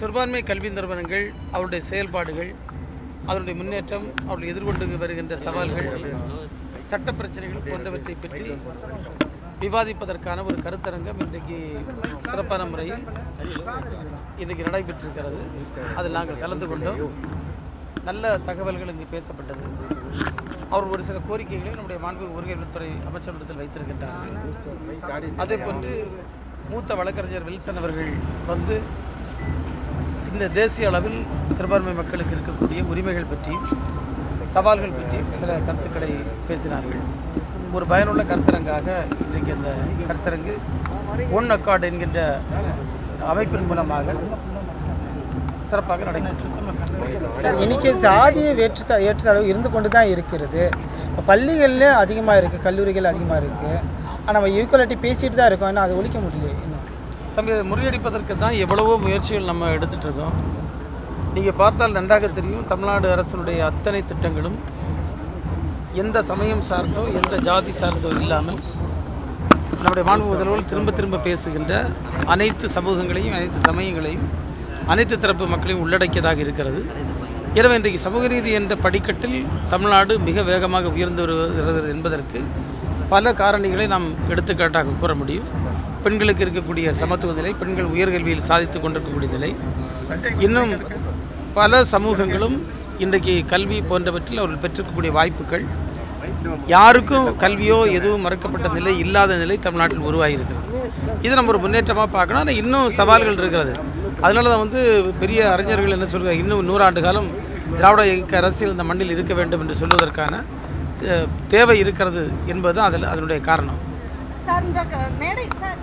சிறுபான்மை கல்வி நிறுவனங்கள் அவருடைய செயல்பாடுகள் அதனுடைய முன்னேற்றம் அவர்கள் எதிர்கொண்டு வருகின்ற சவால்கள் சட்ட பிரச்சனைகள் போன்றவற்றை பற்றி விவாதிப்பதற்கான ஒரு கருத்தரங்கம் இன்றைக்கு சிறப்பான முறையில் இன்றைக்கு நடைபெற்றிருக்கிறது அதில் நாங்கள் கலந்து கொண்டோம் நல்ல தகவல்கள் இங்கு பேசப்பட்டது அவர் ஒரு சில கோரிக்கைகளை நம்முடைய மாண்பு ஒருங்கிணைப்புத்துறை அமைச்சரிடத்தில் வைத்திருக்கின்றார்கள் அதே போன்று மூத்த வழக்கறிஞர் வில்சன் அவர்கள் வந்து இந்த தேசிய அளவில் சிறுபான்மை மக்களுக்கு இருக்கக்கூடிய உரிமைகள் பற்றியும் சவால்கள் பற்றியும் சில கருத்துக்களை பேசினார்கள் ஒரு பயனுள்ள கருத்தரங்காக இன்றைக்கு அந்த கருத்தரங்கு ஒன் அக்கார்டு என்கின்ற அமைப்பின் மூலமாக சிறப்பாக நடைபெற்றது சார் இன்னைக்கு சாதிய வேற்று ஏற்றத்தாழ்வு இருந்து கொண்டு தான் இருக்கிறது இப்போ பள்ளிகளில் அதிகமாக இருக்குது கல்லூரிகள் அதிகமாக இருக்குது ஆனால் நம்ம ஈக்குவலிட்டி பேசிட்டு தான் இருக்கோம் ஆனால் அதை ஒழிக்க முடியல இன்னும் தம்பி அதை முறியடிப்பதற்கு தான் எவ்வளவோ முயற்சிகள் நம்ம எடுத்துகிட்டு இருக்கோம் நீங்கள் பார்த்தால் நன்றாக தெரியும் தமிழ்நாடு அரசினுடைய அத்தனை திட்டங்களும் எந்த சமயம் சார்ந்தோ எந்த ஜாதி சார்ந்தோ இல்லாமல் நம்முடைய மாண்பு முதல்வர்கள் திரும்ப திரும்ப பேசுகின்ற அனைத்து சமூகங்களையும் அனைத்து சமயங்களையும் அனைத்து தரப்பு மக்களையும் உள்ளடக்கியதாக இருக்கிறது எனவே இன்றைக்கு சமூக நீதி என்ற படிக்கட்டில் தமிழ்நாடு மிக வேகமாக உயர்ந்து வருகிறது என்பதற்கு பல காரணிகளை நாம் எடுத்துக்காட்டாக கூற முடியும் பெண்களுக்கு இருக்கக்கூடிய சமத்துவ நிலை பெண்கள் உயர்கல்வியில் சாதித்து கொண்டிருக்கக்கூடிய நிலை இன்னும் பல சமூகங்களும் இன்றைக்கு கல்வி போன்றவற்றில் அவர்கள் பெற்றிருக்கக்கூடிய வாய்ப்புகள் யாருக்கும் கல்வியோ எதுவும் மறக்கப்பட்ட நிலை இல்லாத நிலை தமிழ்நாட்டில் உருவாகியிருக்கிறது இது நம்ம ஒரு முன்னேற்றமாக பார்க்கணும் ஆனால் இன்னும் சவால்கள் இருக்கிறது அதனால தான் வந்து பெரிய அறிஞர்கள் என்ன சொல்கிறாங்க இன்னும் நூறாண்டு காலம் திராவிட இயக்க அரசியல் இந்த மண்ணில் இருக்க வேண்டும் என்று சொல்வதற்கான தே- தேவை இருக்கிறது என்பது அதில் அதனுடைய காரணம் சார் இந்த க- மேடை சார்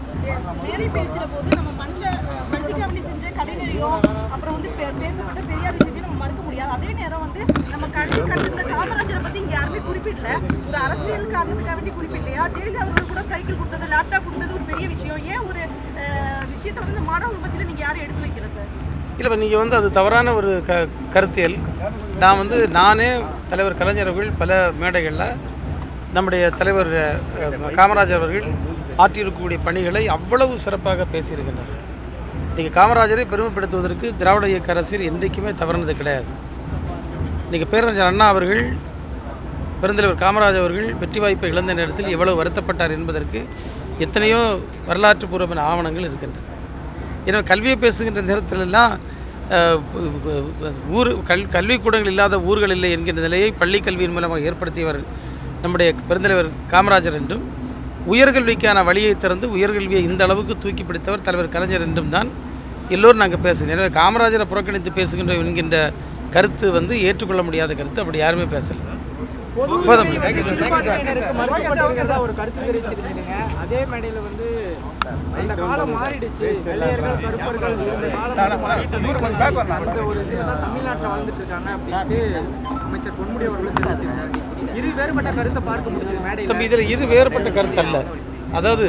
மேடை பேச்சுற போது நம்ம மண்ணில் மல்டிகாமடி செஞ்ச கலைஞரையும் அப்புறம் வந்து பே- பேசப்பட்ட பெரியார் விஷயத்தையும் நம்ம மறுக்க முடியாது அதே நேரம் வந்து நம்ம கல்வி கண்டிருந்த காமராஜரை பத்தி இங்க யாருமே குறிப்பிடல ஒரு அரசியல் காரணத்துக்காக வேண்டி குறிப்பிடலையா ஜெயலலிதா அவர்கள் கூட சைக்கிள் கொடுத்தது லேப்டாப் கொடுத்தது ஒரு பெரிய விஷயம் ஏன் ஒரு அஹ், விஷயத்தை வந்து இந்த மாணவர்கள் மத்தியில் நீங்க யாரும் எடுத்து வைக்கல சார் இல்லை இப்போ நீங்கள் வந்து அது தவறான ஒரு க கருத்தியல் நான் வந்து நானே தலைவர் கலைஞர் அவர்கள் பல மேடைகளில் நம்முடைய தலைவர் அஹ், காமராஜர் அவர்கள் ஆற்றியிருக்கக்கூடிய பணிகளை அவ்வளவு சிறப்பாக பேசியிருக்கின்றார் நீங்கள் காமராஜரை பெருமைப்படுத்துவதற்கு திராவிட இயக்க அரசியல் என்றைக்குமே தவறுனது கிடையாது நீங்கள் பேரறிஞர் அண்ணா அவர்கள் பெருந்தலைவர் காமராஜர் அவர்கள் வெற்றி வாய்ப்பை இழந்த நேரத்தில் எவ்வளவு வருத்தப்பட்டார் என்பதற்கு எத்தனையோ வரலாற்று பூர்வமான ஆவணங்கள் இருக்கின்றன எனவே கல்வியை பேசுகின்ற நேரத்திலெல்லாம் அஹ், ப- ப- ஊர் கல் கல்விக்கூடங்கள் இல்லாத ஊர்கள் இல்லை என்கின்ற நிலையை பள்ளி கல்வியின் மூலமாக ஏற்படுத்தியவர் நம்முடைய பெருந்தலைவர் காமராஜர் என்றும் உயர்கல்விக்கான வழியை திறந்து உயர்கல்வியை இந்த அளவுக்கு தூக்கி பிடித்தவர் தலைவர் கலைஞர் என்றும் தான் எல்லோரும் நாங்கள் பேசுகிறோம் எனவே காமராஜரை புறக்கணித்து பேசுகின்ற என்கின்ற கருத்து வந்து ஏற்றுக்கொள்ள முடியாத கருத்து அப்படி யாருமே பேசலை போதும் சிறுபான்மையினருக்கு மறுக்கப்பட்டிருக்கிறதா ஒரு கருத்து தெரிவிச்சிருக்கீங்க அதே மேடையில் வந்து அந்த காலம் மாறிடுச்சு வெள்ளையர்கள் கருப்பர்கள் இந்த காலம் மாறிடுச்சு. அந்த ஒரு இதுதான் தமிழ்நாட்டில் வாழ்ந்துட்டு இருக்காங்க அப்படின்ட்டு அமைச்சர் பொன்முடி அவர்களும் தெரிவிச்சிருக்காங்க இரு வேறுபட்ட கருத்தை பார்க்க முடியுது மேடையில் தம்பி இதில் இது வேறுபட்ட கருத்து அல்ல அதாவது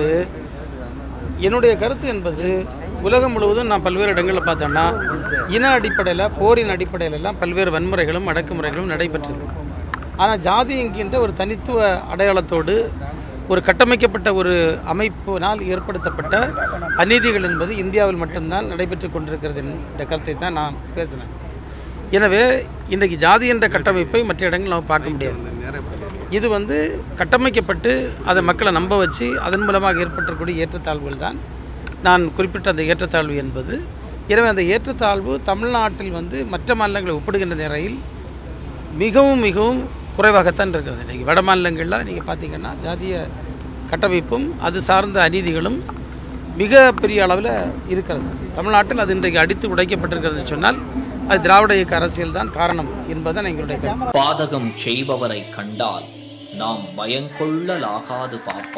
என்னுடைய கருத்து என்பது உலகம் முழுவதும் நான் பல்வேறு இடங்களில் பார்த்தோன்னா இன அடிப்படையில் போரின் அடிப்படையில எல்லாம் பல்வேறு வன்முறைகளும் அடக்குமுறைகளும் நடைபெற்றது ஆனால் ஜாதி என்கின்ற ஒரு தனித்துவ அடையாளத்தோடு ஒரு கட்டமைக்கப்பட்ட ஒரு அமைப்பினால் ஏற்படுத்தப்பட்ட அநீதிகள் என்பது இந்தியாவில் மட்டும்தான் நடைபெற்று கொண்டிருக்கிறது என்ற கருத்தை தான் நான் பேசினேன் எனவே இன்றைக்கு ஜாதி என்ற கட்டமைப்பை மற்ற இடங்களில் நம்ம பார்க்க முடியாது இது வந்து கட்டமைக்கப்பட்டு அதை மக்களை நம்ப வச்சு அதன் மூலமாக ஏற்பட்டிருக்கக்கூடிய ஏற்றத்தாழ்வுகள் தான் நான் குறிப்பிட்ட அந்த ஏற்றத்தாழ்வு என்பது எனவே அந்த ஏற்றத்தாழ்வு தமிழ்நாட்டில் வந்து மற்ற மாநிலங்களை ஒப்பிடுகின்ற நிலையில் மிகவும் மிகவும் குறைவாகத்தான் இருக்கிறது இன்றைக்கி வட மாநிலங்களில் நீங்கள் பார்த்தீங்கன்னா ஜாதிய கட்டமைப்பும் அது சார்ந்த அநீதிகளும் மிக பெரிய அளவில் இருக்கிறது தமிழ்நாட்டில் அது இன்றைக்கு அடித்து உடைக்கப்பட்டிருக்கிறது சொன்னால் அது திராவிட இயக்க அரசியல் தான் காரணம் என்பதுதான் எங்களுடைய கருத்து பாதகம் செய்பவரை கண்டால் நாம் பயங்கொள்ளலாகாது பாப்பா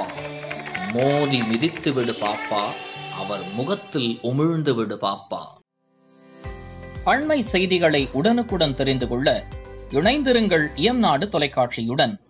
மோதி மிதித்து விடு பாப்பா அவர் முகத்தில் உமிழ்ந்து விடு பாப்பா அண்மை செய்திகளை உடனுக்குடன் தெரிந்து கொள்ள இணைந்திருங்கள் இயம்நாடு தொலைக்காட்சியுடன்